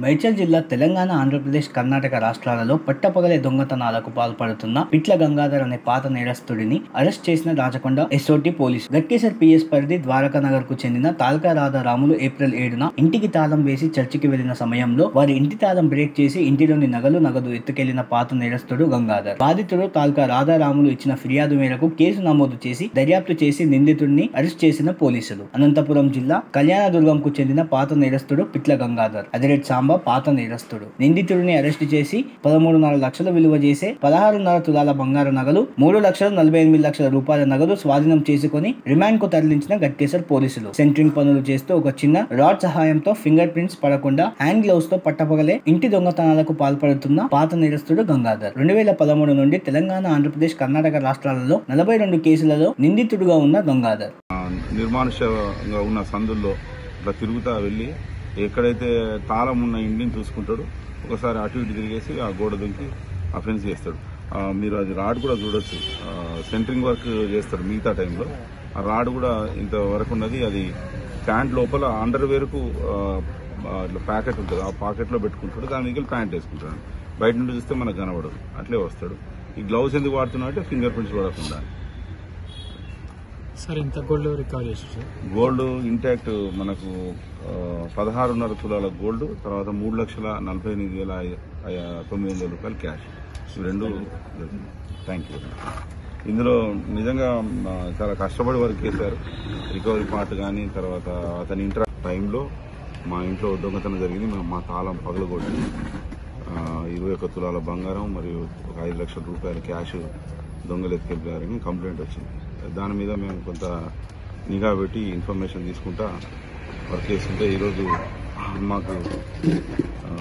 మేడ్చల్ జిల్లా తెలంగాణ ఆంధ్రప్రదేశ్ కర్ణాటక రాష్ట్రాలలో పట్టపగలే దొంగతనాలకు పాల్పడుతున్న పిట్ల గంగాధర్ అనే పాత నేరస్తుడిని అరెస్ట్ చేసిన Rachakonda SOT police Ghatkesar PS పరిధి ద్వారకా నగర్ కు చెందిన తాల్కా రాధారాములు ఏప్రిల్ ఏడున ఇంటికి తాళం వేసి చర్చికి వెళ్లిన సమయంలో వారి ఇంటి తాళం బ్రేక్ చేసి ఇంటిలోని నగలు నగదు ఎత్తుకెళ్లిన పాత నేరస్తుడు గంగాధర్ బాధితుడు తాల్కా రాధారాములు ఇచ్చిన ఫిర్యాదు మేరకు కేసు నమోదు చేసి దర్యాప్తు చేసి నిందితుడిని అరెస్ట్ చేసిన పోలీసులు అనంతపురం జిల్లా కళ్యాణదుర్గంకు చెందిన పాత నేరస్తుడు పిట్ల గంగాధర్ అదిరెడ్ సాంబ పాత నేరస్తుడు నిందితుడిని అరెస్ట్ చేసి పదమూడున్నర లక్షల విలువ చేసే పదహారున్నర తులాల బంగారు నగలు మూడు లక్షల నలభై ఎనిమిది లక్షల రూపాయల నగదు స్వాధీనం చేసుకుని రిమాండ్ కు తరలించిన గట్కేసర్ పోలీసులు సెంట్రింగ్ పనులు చేస్తూ ఒక చిన్న రాడ్ సహాయంతో ఫింగర్ ప్రింట్స్ పడకుండా హ్యాండ్ గ్లౌస్ తో పట్టపగలే ఇంటి దొంగతనాలకు పాల్పడుతున్న పాత నేరస్తుడు గంగాధర్ రెండు వేల పదమూడు నుండి తెలంగాణ ఆంధ్రప్రదేశ్ కర్ణాటక రాష్ట్రాలలో నలభై రెండు కేసులలో నిందితుడుగా ఉన్న గంగాధర్ ఆ, నిర్మానుష్యంగా ఉన్న సందుల్లో ఇట్లా తిరుగుతా వెళ్ళి ఎక్కడైతే తాళం ఉన్న ఇంటిని చూసుకుంటాడు ఒకసారి అటు ఇటు తిరిగేసి ఆ గోడ దుంకి అఫెన్స్ చేస్తాడు ఆ, మీరు అది రాడ్ కూడా చూడొచ్చు ఆ, సెంటరింగ్ వర్క్ చేస్తాడు మిగతా టైంలో ఆ రాడ్ కూడా ఇంత వరకు ఉన్నది అది ప్యాంట్ లోపల అండర్ వేర్కు ఇట్లా ప్యాకెట్ ఉంటుంది ఆ పాకెట్లో పెట్టుకుంటాడు దాని మిగిలిన ప్యాంట్ వేసుకుంటాడు బయట నుండి చూస్తే మనకు కనబడదు అట్లే వస్తాడు ఈ గ్లౌస్ ఎందుకు వాడుతున్నావు అంటే ఫింగర్ ప్రింట్స్ పడకుండా సార్ ఇంత గోల్డ్ రికవర్ చేశారు సార్ గోల్డ్ ఇంటాక్ట్ మనకు ఆ, పదహారున్నర తులాల గోల్డ్ తర్వాత మూడు లక్షల నలభై ఎనిమిది వేల ఐ- ఐ- తొమ్మిది వందల రూపాయలు క్యాష్ ఇవి రెండు థ్యాంక్ యూ ఇందులో నిజంగా ఆ, చాలా కష్టపడి వర్క్ చేశారు రికవరీ పార్ట్ కానీ తర్వాత అతని ఇంటర్ టైంలో మా ఇంట్లో దొంగతనం జరిగింది మేము మా తాళం పగలగొట్టి ఆ, ఇరవై ఒక్క తులాల బంగారం మరియు ఒక ఐదు లక్షల రూపాయల క్యాష్ దొంగలు ఎత్తుకెళ్ళారని కంప్లైంట్ వచ్చింది దాని మీద మేము కొంత నిఘా పెట్టి ఇన్ఫర్మేషన్ తీసుకుంటా వర్క్ చేస్తుంటే ఈరోజు మాకు ఆ,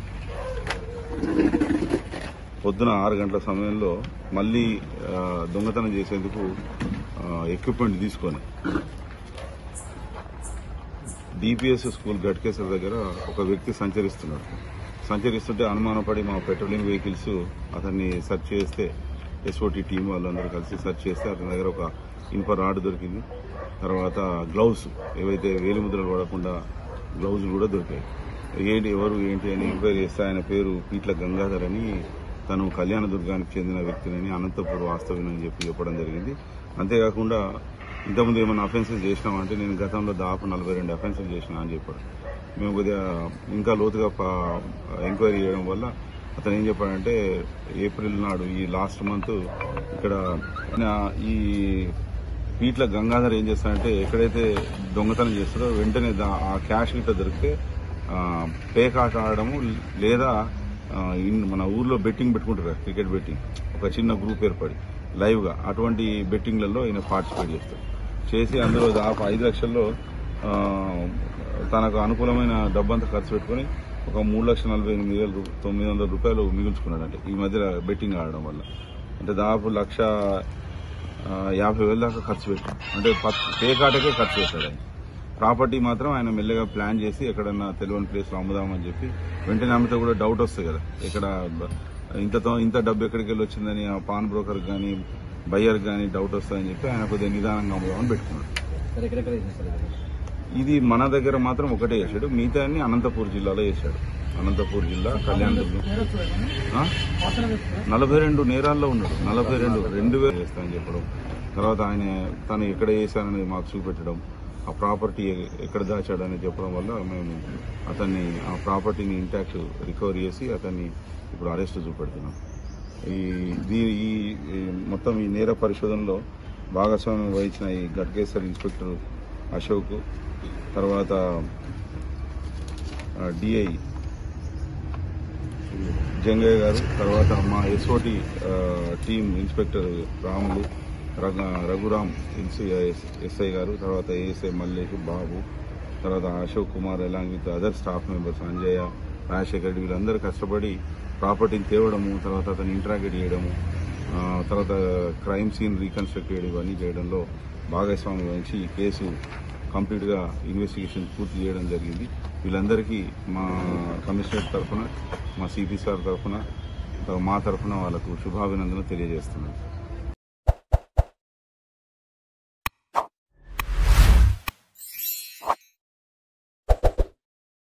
పొద్దున ఆరు గంటల సమయంలో మళ్ళీ ఆ, దొంగతనం చేసేందుకు ఎక్విప్మెంట్ తీసుకొని డిపిఎస్ స్కూల్ గట్కేశ్వర దగ్గర ఒక వ్యక్తి సంచరిస్తున్నాడు సంచరిస్తుంటే అనుమానపడి మా పెట్రోలింగ్ వెహికల్స్ అతన్ని సెర్చ్ చేస్తే ఎస్ఓటి టీం వాళ్ళందరూ కలిసి సెర్చ్ చేస్తే అతని దగ్గర ఒక ఇనుప రాడ్ దొరికింది తర్వాత గ్లౌస్ ఏవైతే వేలిముద్రలు పడకుండా గ్లౌజులు కూడా దొరికాయి ఏంటి ఎవరు ఏంటి అని ఎంక్వైరీ చేస్తే ఆయన పేరు పీట్ల గంగాధర్ అని తను కళ్యాణదుర్గానికి చెందిన వ్యక్తినని అనంతపురం వాస్తవ్యనని చెప్పి చెప్పడం జరిగింది అంతేకాకుండా ఇంతకుముందు ఏమైనా అఫెన్సెస్ చేసినామంటే నేను గతంలో దాదాపు నలభై రెండు అఫెన్సెస్ చేసినా అని చెప్పాడు మేము కొద్దిగా ఇంకా లోతుగా ప- ఎంక్వైరీ చేయడం వల్ల అతను ఏం చెప్పాడంటే ఏప్రిల్ నాడు ఈ లాస్ట్ మంత్ ఇక్కడ నా- ఈ పీట్ల గంగాధర్ ఏం చేస్తాడంటే ఎక్కడైతే దొంగతనం చేస్తాడో వెంటనే దా- ఆ క్యాష్ గిట్ట దొరికితే ఆ, పేకాట ఆడడము లేదా ఆ, ఇన్- మన ఊర్లో బెట్టింగ్ పెట్టుకుంటారు కదా, క్రికెట్ బెట్టింగ్ ఒక చిన్న గ్రూప్ ఏర్పడి లైవ్ గా అటువంటి బెట్టింగ్లలో ఈయన పార్టిసిపేట్ చేస్తాడు చేసి అందులో దాదాపు ఐదు లక్షల్లో ఆ, తనకు అనుకూలమైన డబ్బంతా ఖర్చు పెట్టుకుని ఒక మూడు లక్షల నలభై ఎనిమిది వేల రూ- తొమ్మిది వందల రూపాయలు మిగుల్చుకున్నాడు అంటే ఈ మధ్య బెట్టింగ్ ఆడడం వల్ల అంటే దాదాపు లక్ష ఆ, యాభై వేల దాకా ఖర్చు పెట్టాడు అంటే పత్- పేకాటకే ఖర్చు పెట్టాడు ఆయన ప్రాపర్టీ మాత్రం ఆయన మెల్లగా ప్లాన్ చేసి ఎక్కడన్నా తెలియని ప్లేస్లో అమ్ముదామని చెప్పి వెంటనే అమ్మితే కూడా డౌట్ వస్తుంది కదా ఇక్కడ బ- ఇంతతో ఇంత డబ్బు ఎక్కడికి వెళ్ళి వచ్చిందని ఆ పాన్ బ్రోకర్ కానీ బయ్యర్ కానీ డౌట్ వస్తుందని చెప్పి ఆయన కొద్దిగా నిదానంగా అమ్ముదామని పెట్టుకున్నాడు ఇది మన దగ్గర మాత్రం ఒకటే చేశాడు మిగతా అనంతపూర్ జిల్లాలో చేశాడు అనంతపూర్ జిల్లా కళ్యాణదుర్గం ఆ? నలభై రెండు నేరాల్లో ఉన్నాడు నలభై రెండు రెండు వేలు చేస్తానని చెప్పడం తర్వాత ఆయన తను ఎక్కడ చేశానని మాకు చూపెట్టడం ఆ ప్రాపర్టీ ఎక్కడ దాచాడని చెప్పడం వల్ల మేము అతన్ని ఆ ప్రాపర్టీని ఇంటాక్ట్ రికవరీ చేసి అతన్ని ఇప్పుడు అరెస్ట్ చూపెడుతున్నాం ఈ దీ- ఈ ఈ మొత్తం ఈ నేర పరిశోధనలో భాగస్వామ్యం వహించిన ఈ గట్కేశ్వర్ ఇన్స్పెక్టర్ అశోక్ తర్వాత డిఐ జంగయ్య గారు తర్వాత మా SOT team inspector Ramulu Ragh- Raghuram NC SI garu తర్వాత ఏఎస్ఐ మల్లేష్ బాబు తర్వాత Ashok Kumar along with other staff members Anjaiah Rajasekhar Reddy వీళ్ళందరూ కష్టపడి ప్రాపర్టీని తేవడము తర్వాత అతను ఇంట్రాగేట్ చేయడము ఆ, తర్వాత క్రైమ్ సీన్ రీకన్స్ట్రక్ట్ చేయడం ఇవన్నీ చేయడంలో భాగస్వామ్యం వహించి ఈ కేసు కంప్లీట్గా ఇన్వెస్టిగేషన్ పూర్తి చేయడం జరిగింది వీళ్ళందరికీ మా కమిషనర్ తరఫున మా సిపి సార్ తరఫున మా తరఫున వాళ్ళకు శుభాభినందనలు తెలియజేస్తున్నాను